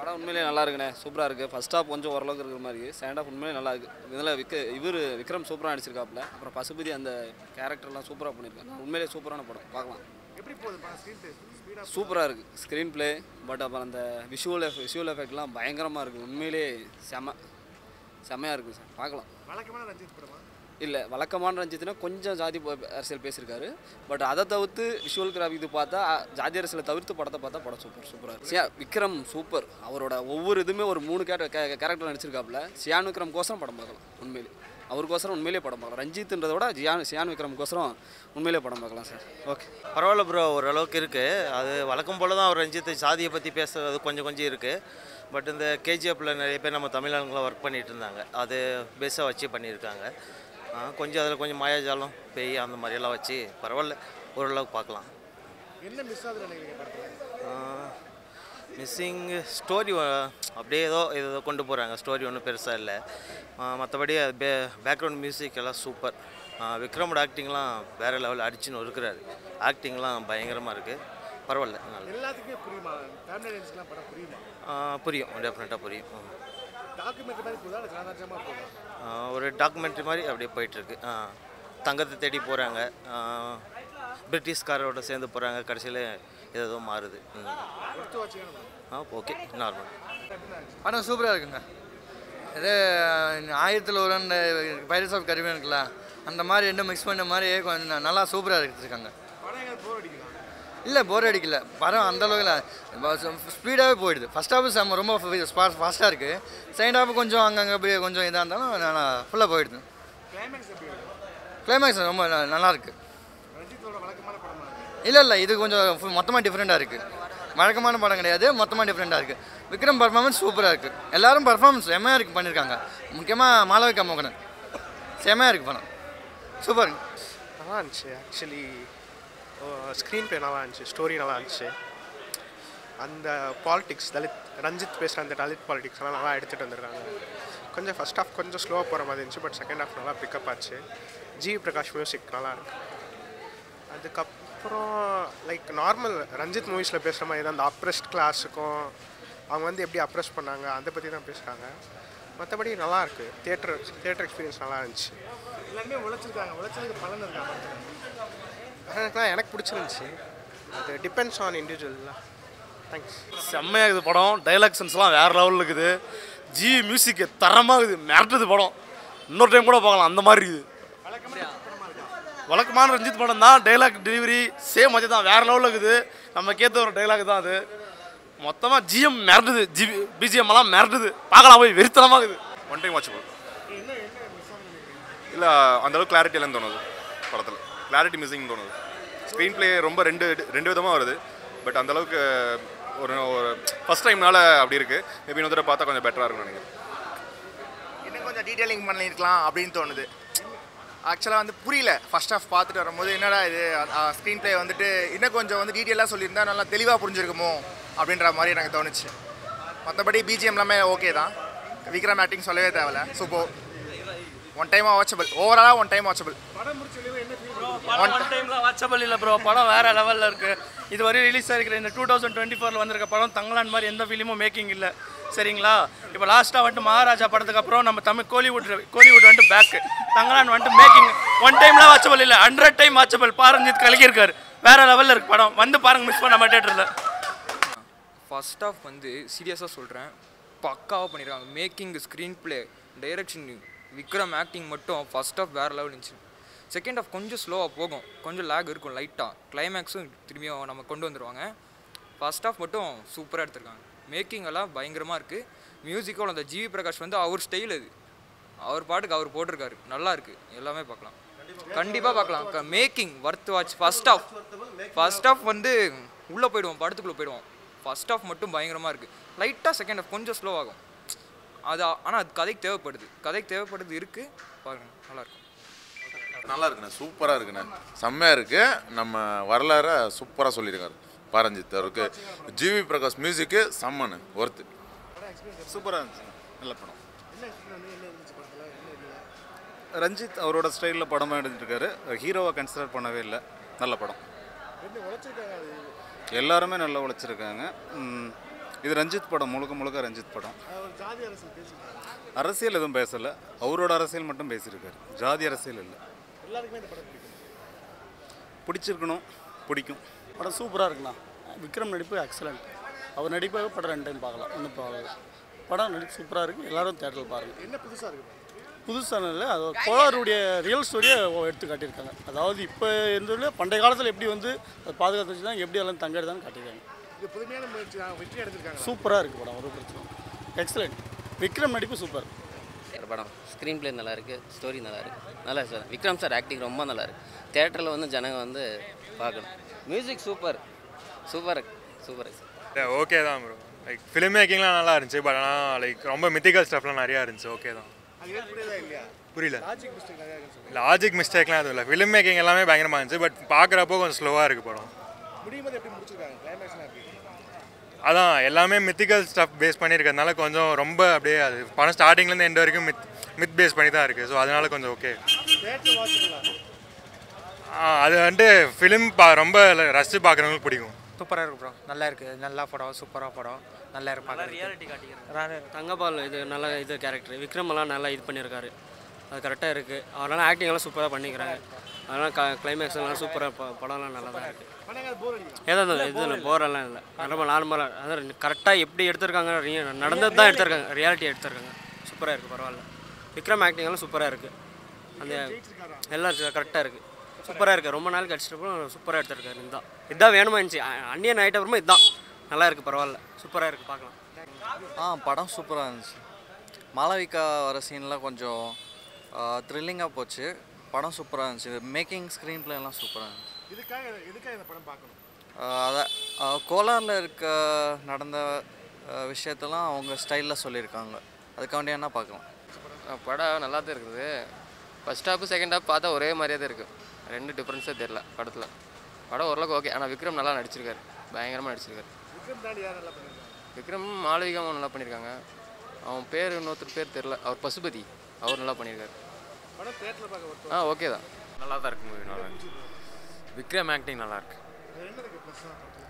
படம் உண்மையிலேயே நல்லா இருக்குண்ணே சூப்பராக இருக்குது ஃபர்ஸ்ட் ஹாஃப் கொஞ்சம் ஓரளவுக்கு இருக்கிற மாதிரி இருக்குது செகண்ட் ஹாஃப் உண்மையிலே நல்லா இருக்குது இதில் விக்க இவர் விக்ரம் சூப்பராக நடிச்சிருக்காப்புல அப்புறம் பசுபதி அந்த கேரக்டர்லாம் சூப்பராக பண்ணியிருக்காங்க உண்மையிலேயே சூப்பரான படம் பார்க்கலாம் எப்படி போகுது படம் ஸ்க்ரீன் பிளே ஸ்பீடாக சூப்பராக இருக்குது ஸ்க்ரீன் ப்ளே பட் அப்புறம் அந்த விஷுவல் எஃபெக்ட் விஷுவல் எஃபெக்ட்லாம் பயங்கரமாக இருக்குது உண்மையிலே செம செமையாக இருக்குது சார் பார்க்கலாம் வழக்கமான ரஞ்சித் படமா இல்லை வழக்கமான ரஞ்சித்னா கொஞ்சம் ஜாதி ப- அரசியல் பேசியிருக்காரு பட் அதை தவிர்த்து விஷுவல் கிராஃபிக் இது பார்த்தா அ, ஜாதி அரசியலை தவிர்த்து படத்தை பார்த்தா படம் சூப்பர் சூப்பராக இருக்கு சியா விக்ரம் சூப்பர் அவரோட ஒவ்வொரு இதுவுமே ஒரு மூணு கேர கேரக்டர் நடிச்சிருக்காப்புல சியான் விக்ரம் கோசரம் படம் பார்க்கலாம் உண்மையிலே அவருக்கோசரம் உண்மையிலே படம் பார்க்கலாம் ரஞ்சித்ன்றதை விட ஜியான் சியான் விக்ரம் கோசரம் உண்மையிலே படம் பார்க்கலாம் சார் ஓகே பரவாயில்ல ப்ரோ ஓரளவுக்கு இருக்குது அது வழக்கம் போல் தான் அவர் ரஞ்சித் சாதியை பற்றி பேசுறது கொஞ்சம் கொஞ்சம் இருக்குது பட் இந்த கேஜிஎஃப்பில் நிறைய பேர் நம்ம தமிழாளுங்களாம் ஒர்க் பண்ணிட்டு இருந்தாங்க அது பேஸாக வச்சு பண்ணியிருக்காங்க ஆ, கொஞ்சம் அதில் கொஞ்சம் மாயாஜாலம் பேய் அந்த மாதிரியெல்லாம் வச்சு பரவாயில்ல ஓரளவுக்கு பார்க்கலாம் என்ன மிஸ் ஆகுது நினைக்கிறீங்க படத்தில் மிஸ்ஸிங் ஸ்டோரி அப்படியே ஏதோ ஏதோ கொண்டு போகிறாங்க ஸ்டோரி ஒன்றும் பெருசாக இல்லை மற்றபடி பே பேக்ரவுண்ட் மியூசிக் எல்லாம் சூப்பர் விக்ரமோட ஆக்டிங்லாம் வேறு லெவலில் அடிச்சுன்னு இருக்கிறாரு ஆக்டிங்லாம் பயங்கரமாக இருக்குது பரவாயில்ல நல்லா எல்லாத்துக்குமே புரியுமா ஃபேமிலி ஆடியன்ஸ்க்குலாம் படம் புரியுமா ஆ, புரியும் டெஃபினட்டாக புரியும் ம். டாக்குமெண்ட்ரி மாதிரி போதா இல்லை கலாச்சாரமாக போதா ஆ, ஒரு டாக்குமெண்ட்ரி மாதிரி அப்படியே போயிட்டுருக்கு தங்கத்தை தேடி போகிறாங்க பிரிட்டிஷ்காரோட சேர்ந்து போகிறாங்க கடைசியில் ஏதோ மாறுது ம். ஒருத்து வச்சுக்கணும் ஆ ஓகே நார்மல் படம் சூப்பராக இருக்குங்க இது ஆயிரத்தில் ஒரு அந்த பைரட்ஸ் ஆஃப் கரிபியன் இருக்குல்ல அந்த மாதிரி ரெண்டும் மிக்ஸ் பண்ண மாதிரி கொஞ்சம் நல்லா சூப்பராக எடுத்துருக்காங்க படம் எங்கே போர் அடிக்கலாம் இல்லை போர் அடிக்கல படம் அந்த அளவுக்கு ஸ்பீடாகவே போயிடுது ஃபஸ்ட் ஹாஃப் செம்ம ரொம்ப ஃபாஸ்ட்டாக இருக்குது செகண்ட் ஹாஃப் கொஞ்சம் அங்கங்கே அப்படியே கொஞ்சம் இதாக இருந்தாலும் நல்லா ஃபுல்லாக போயிடுது கிளைமேக்ஸ் எப்படி இருக்கும் கிளைமேக்ஸ் ரொம்ப ந- நல்லா இருக்கு ரஞ்சித்தோட வழக்கமான படமா இருக்கு இல்லை இல்லை இது கொஞ்சம் மொத்தமாக டிஃப்ரெண்ட்டாக இருக்குது வழக்கமான படம் கிடையாது மொத்தமாக டிஃப்ரெண்ட்டாக இருக்குது விக்ரம் பர்ஃபார்மன்ஸ் சூப்பராக இருக்குது எல்லாரும் பர்ஃபார்மன்ஸ் செம்மையாக இருக்கு பண்ணியிருக்காங்க முக்கியமாக மாளவிகா மோகனன் செம்மையாக இருக்குது படம் சூப்பர் நல்லா இருந்துச்சு ஆக்சுவலி ஸ்க்ரீன் ப்ளே நல்லா இருந்துச்சு ஸ்டோரி நல்லா இருந்துச்சு அந்த பாலிடிக்ஸ் தலித் ரஞ்சித் பேசுகிற அந்த தலித் பாலிடிக்ஸ் எல்லாம் நல்லா எடுத்துகிட்டு வந்திருக்காங்க கொஞ்சம் ஃபஸ்ட் ஹாஃப் கொஞ்சம் ஸ்லோவாக போகிற மாதிரி இருந்துச்சு பட் செகண்ட் ஹாஃப் நல்லா பிக்கப் ஆச்சு ஜி பிரகாஷ் மியூசிக் நல்லா இருக்கு அதுக்கப்புறம் லைக் நார்மல் ரஞ்சித் மூவிஸில் பேசுகிற மாதிரி தான் அந்த அப்ரெஸ்ட் கிளாஸுக்கும் அவங்க வந்து எப்படி அப்ரெஸ் பண்ணாங்க அதை பற்றி தான் பேசுகிறாங்க மற்றபடி நல்லா இருக்கு தியேட்டர் தியேட்டர் எக்ஸ்பீரியன்ஸ் நல்லா இருந்துச்சு எல்லாருமே உழைச்சிருக்காங்க உழைச்சதுக்கு பலன் இருக்கா படத்தில் எனக்குலாம் எனக்கு பிடிச்சிருந்துச்சு அது டிபெண்ட்ஸ் ஆன் இண்டிவிஜுவல் தேங்க்ஸ் செம்மையாக இருக்குது படம் டைலாக் சென்ஸ்லாம் வேறு லெவலில் இருக்குது ஜி மியூசிக்கு தரமாக இருக்குது மிரட்டுது படம் இன்னொரு டைம் கூட பார்க்கலாம் அந்த மாதிரி இருக்குது வழக்கமான ரஞ்சித் படம் தான் டைலாக் டெலிவரி சேம் அதே தான் வேறு லெவலில் இருக்குது நம்ம கேத்த ஒரு டைலாக் தான் அது மொத்தமாக ஜிஎம் மிரட்டுது ஜி பிஜிஎம் எல்லாம் மிரட்டுது பார்க்கலாம் போய் வெறித்தனமாக இருக்குது ஒன் டைம் வாட்சபிள் இல்லை அந்தளவுக்கு கிளாரிட்டி இல்லைன்னு தோணுது படத்தில் கிளாரிட்டி மிஸ்ஸிங் தோணுது ஸ்க்ரீன் ப்ளே ரொம்ப ரெண்டு ரெண்டு விதமாக வருது பட் அந்தளவுக்கு ஒரு ஒரு ஃபஸ்ட் டைம்னால அப்படி இருக்குது மேபி இன்னொரு தடவை பார்த்தா கொஞ்சம் பெட்டராக இருக்கும்னு நினைக்கிறேன் இன்னும் கொஞ்சம் டீட்டெயிலிங் பண்ணியிருக்கலாம் அப்படின்னு தோணுது ஆக்சுவலாக வந்து புரியல ஃபர்ஸ்ட் ஹாஃப் பார்த்துட்டு வரும்போது என்னடா இது ஸ்க்ரீன் ப்ளே வந்துட்டு இன்னும் கொஞ்சம் வந்து டீட்டெயிலாக சொல்லியிருந்தா நல்லா தெளிவாக புரிஞ்சிருக்குமோ அப்படின்ற மாதிரி எனக்கு தோணுச்சு மற்றபடி பிஜிஎம் எல்லாமே ஓகே தான் விக்ரம் ஆக்டிங் சொல்லவே தேவையில்ல சூப்பர் ஒன் டைம் வாட்சபிள் ஓவராலாக ஒன் டைம் வாட்சபிள் ஒன் டைமில் வாட்சபிள் இல்லை ப்ரோ படம் வேறு லெவலில் இருக்குது இது வரையும் ரிலீஸ் ஆகிருக்கிற இந்த டூ தௌசண்ட் டுவெண்ட்டி ஃபோரில் வந்திருக்க படம் தங்கலான் மாதிரி எந்த ஃபிலிமும் மேக்கிங் இல்லை சரிங்களா இப்போ லாஸ்ட்டாக வந்துட்டு மகாராஜா படத்துக்கு அப்புறம் நம்ம தமிழ் கோலிவுட் கோலிவுட் வந்துட்டு பேக்கு தங்கலான் வந்துட்டு மேக்கிங் ஒன் டைமில் வாட்சபிள் இல்லை ஹண்ட்ரட் டைம் வாட்சபிள் பாரஞ்சித் கலக்கியிருக்காரு வேறு லெவலில் இருக்கு படம் வந்து பாருங்க மிஸ் பண்ண தேட்டரில் ஃபர்ஸ்ட் ஆஃப் வந்து சீரியஸாக சொல்கிறேன் பக்காவாக பண்ணியிருக்காங்க making screenplay direction Vikram acting மட்டும் ஃபர்ஸ்ட் ஆஃப் வேறு லெவல் இருந்துச்சு செகண்ட் ஆஃப் கொஞ்சம் ஸ்லோவாக போகும் கொஞ்சம் லேக் இருக்கும் லைட்டாக கிளைமேக்ஸும் திரும்பியும் நம்ம கொண்டு வந்துடுவாங்க ஃபர்ஸ்ட் ஆஃப் மட்டும் சூப்பராக எடுத்திருக்காங்க மேக்கிங் எல்லாம் பயங்கரமாக இருக்குது மியூசிக்கும் அந்த ஜிவி பிரகாஷ் வந்து அவர் ஸ்டைல் அது அவர் பாட்டுக்கு அவர் போட்டிருக்காரு நல்லா இருக்குது எல்லாமே பார்க்கலாம் கண்டிப்பாக பார்க்கலாம் making worth watch first half first half வந்து உள்ளே போயிடுவோம் படத்துக்குள்ளே போயிடுவோம் ஃபர்ஸ்ட் ஆஃப் மட்டும் பயங்கரமாக இருக்குது லைட்டாக செகண்ட் ஆஃப் கொஞ்சம் ஸ்லோ ஆகும் அது ஆனால் அது கதைக்கு தேவைப்படுது கதைக்கு தேவைப்படுது இருக்குது பாருங்க நல்லாயிருக்கும் நல்லா இருக்குண்ணே சூப்பராக இருக்குண்ணே செம்மையாக இருக்கு நம்ம வரலாற சூப்பராக சொல்லியிருக்காரு பாரஞ்சித் அவருக்கு ஜிவி பிரகாஷ் மியூசிக்கு செம்மனு ஒர்த்து சூப்பராக இருந்துச்சு நல்ல படம் ரஞ்சித் அவரோட ஸ்டைலில் படமாக எடுத்துருக்காரு ஹீரோவை கன்சிடர் பண்ணவே இல்லை நல்ல படம் எப்படி உழைச்சிருக்காங்க அது எல்லாருமே நல்லா உழைச்சிருக்காங்க ம், இது ரஞ்சித் படம் முழுக்க முழுக்க ரஞ்சித் படம் ஒரு ஜாதி அரசியல் பேசியிருக்காங்க அரசியல் எதுவும் பேசலை அவரோட அரசியல் மட்டும் பேசியிருக்காரு ஜாதி அரசியல் இல்லை எல்லாருக்குமே இந்த படம் பிடிக்கும் பிடிச்சிருக்கணும் பிடிக்கும் படம் சூப்பராக இருக்குண்ணா விக்ரம் நடிப்பு எக்ஸலண்ட் அவர் நடிப்பாக படம் ரெண்டு டைம் பார்க்கலாம் ஒன்றும் ப்ராப்ளம் படம் நடிப்பு சூப்பராக இருக்குது எல்லாரும் தேட்டரில் பாருங்கள் என்ன புதுசாக இருக்கு புதுசான இல்லை அது கோளாருடைய ரியல் ஸ்டோரியை எடுத்து காட்டியிருக்காங்க அதாவது இப்போ இருந்ததுல பண்டைய காலத்தில் எப்படி வந்து அதை பாதுகாத்து வச்சு தான் எப்படி எல்லாம் தங்க எடுத்தான்னு காட்டியிருக்காங்க இது புதுமையான முயற்சி தான் வெற்றி அடைஞ்சிருக்காங்க சூப்பராக இருக்குது படம் ஒரு பிரச்சனை எக்ஸலண்ட் விக்ரம் நடிப்பு சூப்பர் ஒரு படம் ஸ்க்ரீன் ப்ளே நல்லா இருக்கு ஸ்டோரி நல்லா இருக்கு நல்லா இருக்கு சார் விக்ரம் சார் ஆக்டிங் ரொம்ப நல்லா இருக்கு தேட்டரில் வந்து ஜனங்க வந்து பார்க்கணும் music super super super sir okay தான் ப்ரோ லைக் ஃபிலிம் மேக்கிங்லாம் நல்லா இருந்துச்சு பட் ஆனால் லைக் ரொம்ப மித்திக்கல் ஸ்டஃப்லாம் நிறையா இருந்துச்சு ஓகே தான் அது ஏற்புடையதா இல்லையா புரியல லாஜிக் மிஸ்டேக் நிறையா இருக்கு லாஜிக் மிஸ்டேக்லாம் எதுவும் இல்லை ஃபிலிம் மேக்கிங் எல்லாமே பயங்கரமாக இருந்துச்சு பட் பார்க்குறப்போ கொஞ்சம் ஸ்லோவாக இருக்குது படம் முடியும் போது எப்படி முடிச்சிருக்காங்க கிளைமேக்ஸ்லாம் எப்படி அதான் எல்லாமே மித்திக்கல் ஸ்டஃப் பேஸ் பண்ணியிருக்கிறதுனால கொஞ்சம் ரொம்ப அப்படியே அது படம் ஸ்டார்டிங்லேருந்து எண்ட் வரைக்கும் மித் மித் பேஸ் பண்ணி தான் இருக்குது ஸோ அதனால கொஞ்சம் ஓகே தேட்டர் வாட்சிக்கலாம் அது வந்துட்டு ஃபிலிம் பா ரொம்ப ரசித்து பார்க்குறவங்களுக்கு பிடிக்கும் சூப்பராக இருக்கு ப்ரோ நல்லா இருக்கு நல்லா படம் சூப்பராக படம் நல்லா இருக்கு பார்க்கறதுக்கு. ரியாலிட்டி காட்டிக்கிறேன் தங்கபால் இது நல்ல இது கேரக்டர் விக்ரம் எல்லாம் நல்லா இது பண்ணியிருக்காரு அது கரெக்டாக இருக்குது அவரெல்லாம் ஆக்டிங் எல்லாம் சூப்பராக பண்ணிக்கிறாங்க அதெல்லாம் க கிளைமேக்ஸ் எல்லாம் சூப்பராக படம்லாம் நல்லா தான் இருக்குது படம் போர் அடிக்கும் ஏதாவது இது இல்லை போரெல்லாம் இல்லை ரொம்ப நார்மலாக அதான் கரெக்டாக எப்படி எடுத்திருக்காங்க ரிய- நடந்தது தான் எடுத்திருக்காங்க ரியாலிட்டி எடுத்திருக்காங்க சூப்பராக இருக்குது பரவாயில்ல விக்ரம் ஆக்டிங் எல்லாம் சூப்பராக இருக்குது அந்த எல்லாம் கரெக்டாக இருக்குது சூப்பராக இருக்குது ரொம்ப நாள் கழிச்சிட்டு சூப்பராக எடுத்திருக்காரு இதுதான் இதுதான் வேணுமா இருந்துச்சு அ- அந்நியன் ஆகிட்ட அப்புறமா இதுதான் நல்லா இருக்குது பரவாயில்ல சூப்பராக இருக்குது பார்க்கலாம் ஆ படம் சூப்பராக இருந்துச்சு மாளவிகா வர சீன்லாம் கொஞ்சம் த்ரில்லிங்காக போச்சு படம் சூப்பராக இருந்துச்சு மேக்கிங் ஸ்க்ரீன் எல்லாம் சூப்பராக இருந்துச்சு இதுக்காக இதுக்காக இந்த படம் பார்க்கணும் அதான் கோலாரில் இருக்க நடந்த ஆஹ் விஷயத்தெல்லாம் அவங்க ஸ்டைலில் சொல்லியிருக்காங்க அதுக்காண்டி என்ன பார்க்கலாம் படம் நல்லா தான் இருக்குது ஃபஸ்ட் ஹாஃப் செகண்ட் ஹாஃப் பார்த்தா ஒரே மாதிரியே தான் இருக்குது ரெண்டு டிஃப்ரென்ஸே தெரில படத்தில் படம் ஓரளவுக்கு ஓகே ஆனால் விக்ரம் நல்லா நடிச்சிருக்காரு பயங்கரமாக நடிச்சிருக்காரு விக்ரம் தாண்டி யார் நல்லா பண்ணிருக்காங்க விக்ரம் மாளவிகாவும் நல்லா பண்ணியிருக்காங்க அவன் பேர் இன்னொருத்தர் பேர் தெரில அவர் பசுபதி அவர் நல்லா பண்ணியிருக்காரு படம் தேட்டரில் பார்க்க ஒருத்தர் ஆ ஓகே தான் நல்லா தான் இருக்கு மூவி நல்லா இருக்கு விக்ரம் ஆக்டிங் நல்லா இருக்கு அது என்ன இருக்கு ப்ளஸ்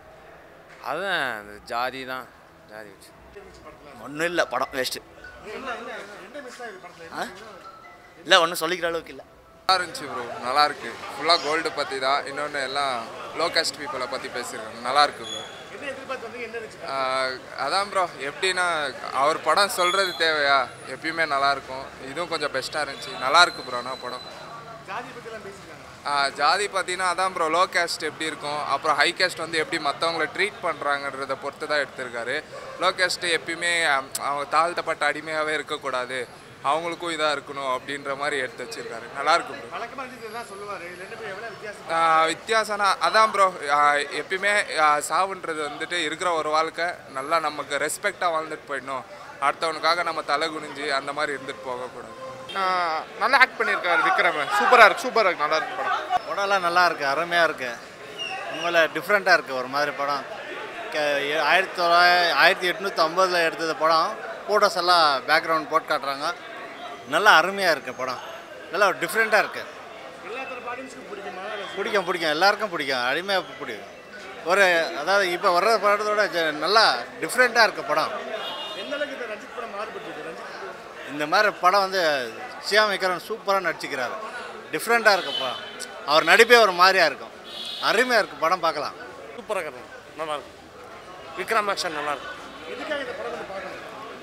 அதுதான் அந்த ஜாதி தான் ஜாதி வச்சு ஒன்றும் இல்லை படம் வேஸ்ட்டு என்ன என்ன என்ன மிஸ் ஆகுது படத்தில் ஆ இல்லை ஒன்றும் சொல்லிக்கிற அளவுக்கு இல்லை நல்லா இருந்துச்சு ப்ரோ நல்லா இருக்கு ஃபுல்லாக கோல்டு பற்றி தான் இன்னொன்று எல்லாம் லோ காஸ்ட் பீப்புளை பற்றி பேசியிருக்காங்க நல்லா இருக்கு ப்ரோ என்ன எதிர்பார்த்து வந்து என்ன இருந்துச்சு ஆஹ் அதான் ப்ரோ எப்படின்னா அவர் படம் சொல்கிறது தேவையா எப்பயுமே நல்லா இருக்கும் இதுவும் கொஞ்சம் பெஸ்ட்டாக இருந்துச்சு நல்லா இருக்கு ப்ரோ நான் படம் ஜாதி பற்றிலாம் பேசியிருக்காங்க ஆஹ் ஜாதி பார்த்தீங்கன்னா அதான் ப்ரோ லோ கேஸ்ட் எப்படி இருக்கும் அப்புறம் ஹை கேஸ்ட் வந்து எப்படி மற்றவங்கள ட்ரீட் பண்ணுறாங்கன்றத பொறுத்து தான் எடுத்திருக்காரு லோ கேஸ்ட் எப்பயுமே அம், அவங்க தாழ்த்தப்பட்ட அடிமையாகவே இருக்கக்கூடாது அவங்களுக்கும் இதாக இருக்கணும் அப்படின்ற மாதிரி எடுத்து வச்சிருக்காரு நல்லா இருக்கு ப்ரோ வழக்கமாக இருந்துச்சு இதெல்லாம் சொல்லுவார் ரெண்டு பேரும் எவ்வளோ வித்தியாசம் ஆஹ் வித்தியாசம்னா அதான் ப்ரோ எப்பயுமே ஆஹ் சாவுன்றது வந்துட்டு இருக்கிற ஒரு வாழ்க்கை நல்லா நமக்கு ரெஸ்பெக்டாக வாழ்ந்துட்டு போயிடணும் அடுத்தவனுக்காக நம்ம தலை குனிஞ்சு அந்த மாதிரி இருந்துட்டு போகக்கூடாது நல்லா ஆக்ட் பண்ணியிருக்காரு விக்ரம் சூப்பராக இருக்கு சூப்பராக இருக்கு நல்லா இருக்கு படம் படம்லாம் நல்லா இருக்கு அருமையாக இருக்கு உண்மையில் டிஃப்ரெண்ட்டாக இருக்குது ஒரு மாதிரி படம் க- எ- ஆயிரத்தி தொள்ளாயிரத்தி ஆயிரத்தி எட்நூற்றி ஐம்பதில் எடுத்தது படம் ஃபோட்டோஸ் எல்லாம் பேக்ரவுண்ட் போட்டு காட்டுறாங்க நல்லா அருமையாக இருக்குது படம் நல்லா டிஃப்ரெண்ட்டாக இருக்குது எல்லா தரப்பு ஆடியன்ஸுக்கும் பிடிக்குமா இல்ல பிடிக்கும் பிடிக்கும் எல்லாருக்கும் பிடிக்கும் அருமையாக பிடிக்கும் ஒரு அதாவது இப்போ வர்ற படத்தோட ஜ- நல்லா டிஃப்ரெண்ட்டாக இருக்குது படம் எந்த அளவுக்கு இந்த ரஞ்சித் படம் மாறுபட்டு ரஞ்சித் இந்த மாதிரி படம் வந்து சியாம் விக்ரம் சூப்பராக நடிச்சுக்கிறாரு டிஃப்ரெண்ட்டாக இருக்கு படம் அவர் நடிப்பே ஒரு மாதிரியாக இருக்கும் அருமையாக இருக்குது படம் பார்க்கலாம் சூப்பராக இருக்குது நல்லா இருக்கு விக்ரம் ஆக்ஷன் நல்லா இருக்கு எதுக்காக இந்த படம் வந்து பார்க்கணும்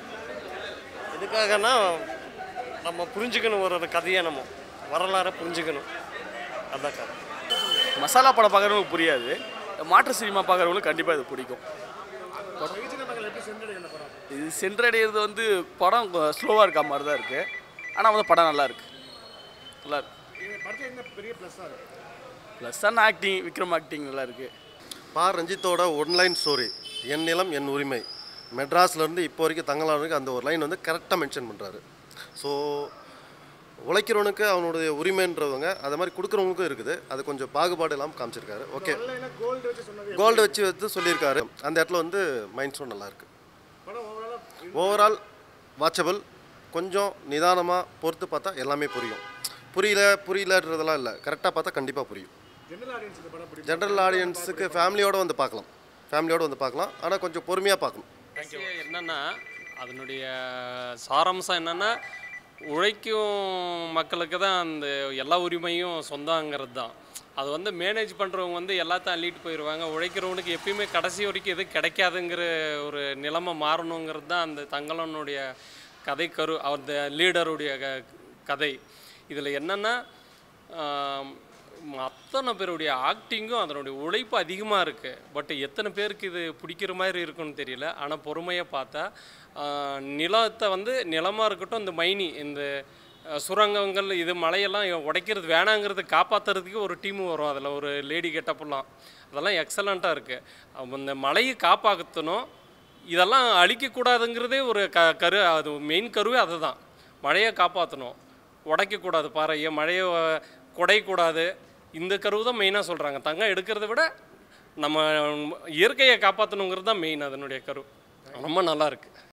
எதுக்காகனா நம்ம புரிஞ்சுக்கணும் ஒரு ஒரு கதையை நம்ம வரலாறை புரிஞ்சுக்கணும் அதான் கதை மசாலா படம் பார்க்குறவங்களுக்கு புரியாது மாற்று சினிமா பார்க்குறவங்களுக்கு கண்டிப்பாக இது பிடிக்கும் வெகுஜன மக்கள் எப்படி சென்றடையும் இந்த படம் இது சென்றடைகிறது வந்து படம் ஸ்லோவாக இருக்க மாதிரி தான் இருக்குது ஆனால் வந்து படம் நல்லா இருக்கு நல்லா இருக்கு இந்த படத்தில் என்ன பெரிய ப்ளஸ்ஸாக இருக்கு plus and acting Vikram acting நல்லா இருக்கு பா ரஞ்சித்தோட ஒன்லைன் ஸ்டோரி என் நிலம் என் உரிமை மெட்ராஸ்லேருந்து இப்போ வரைக்கும் தங்கலாம் வரைக்கும் அந்த ஒரு லைன் வந்து கரெக்டாக மென்ஷன் பண்ணுறாரு ஸோ உழைக்கிறவனுக்கு அவனுடைய உரிமைன்றவங்க அது மாதிரி கொடுக்குறவங்களுக்கும் இருக்குது அது கொஞ்சம் பாகுபாடு இல்லாமல் காமிச்சிருக்காரு ஓகே கோல்டு வச்சு சொன்னது கோல்டு வச்சு வச்சு சொல்லியிருக்காரு அந்த இடத்துல வந்து மைண்ட் ஸ்டோன் நல்லா இருக்கு படம் ஓவராலாக ஓவரால் வாட்சபிள் கொஞ்சம் நிதானமாக பொறுத்து பார்த்தா எல்லாமே புரியும் புரியல புரியலன்றதெல்லாம் இல்லை கரெக்டாக பார்த்தா கண்டிப்பாக புரியும் ஜெனரல் ஆடியன்ஸ் இந்த படம் பிடிக்கும் ஜென்ரல் ஆடியன்ஸுக்கு ஃபேமிலியோடு வந்து பார்க்கலாம் ஃபேமிலியோடு வந்து பார்க்கலாம் ஆனால் கொஞ்சம் பொறுமையாக பார்க்கணும் கடைசியா என்னன்னா அதனுடைய சாராம்சம் என்னன்னா உழைக்கும் மக்களுக்கு தான் அந்த எல்லா உரிமையும் சொந்தங்கிறது தான் அது வந்து மேனேஜ் பண்ணுறவங்க வந்து எல்லாத்தையும் அள்ளிட்டு போயிடுவாங்க உழைக்கிறவனுக்கு எப்பயுமே கடைசி வரைக்கும் எதுவும் கிடைக்காதுங்கிற ஒரு நிலைமை மாறணுங்கிறது தான் அந்த தங்கலனுடைய கதை கரு அந்த லீடருடைய க கதை இதில் என்னென்னா அத்தனை பேருடைய ஆக்டிங்கும் அதனுடைய உழைப்பு அதிகமாக இருக்குது பட் எத்தனை பேருக்கு இது பிடிக்கிற மாதிரி இருக்குன்னு தெரியல ஆனால் பொறுமையாக பார்த்தா ஆஹ், நிலத்தை வந்து நிலமாக இருக்கட்டும் இந்த மைனி இந்த அஹ், சுரங்கங்கள் இது மலையெல்லாம் உடைக்கிறது வேணாங்கிறது காப்பாற்றுறதுக்கு ஒரு டீம் வரும் அதில் ஒரு லேடி கெட்டப்பெல்லாம் அதெல்லாம் எக்ஸலண்ட்டாக இருக்குது இந்த மலையை காப்பாற்றணும் இதெல்லாம் அழிக்கக்கூடாதுங்கிறதே ஒரு க கரு அது மெயின் கருவே அதுதான் மழையை காப்பாற்றணும் உடைக்கக்கூடாது பாறையை மழையை குடையக்கூடாது இந்த கருவு தான் மெயினாக சொல்கிறாங்க தங்கம் எடுக்கிறத விட நம்ம இயற்கையை காப்பாற்றணுங்கிறது தான் மெயின் அதனுடைய கரு ரொம்ப நல்லா இருக்கு